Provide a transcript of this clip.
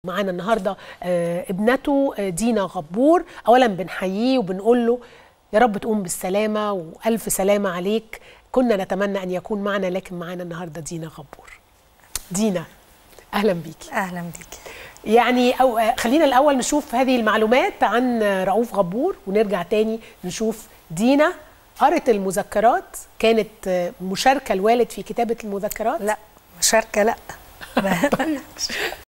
معانا النهارده آه، ابنته آه، دينا غبور اولا بنحييه وبنقول له يا رب تقوم بالسلامه والف سلامه عليك كنا نتمنى ان يكون معنا لكن معانا النهارده دينا غبور دينا اهلا بيكي اهلا بيكي يعني أو آه، خلينا الاول نشوف هذه المعلومات عن آه، رؤوف غبور ونرجع تاني نشوف دينا قرت المذكرات كانت آه، مشاركه الوالد في كتابه المذكرات لا مشاركه لا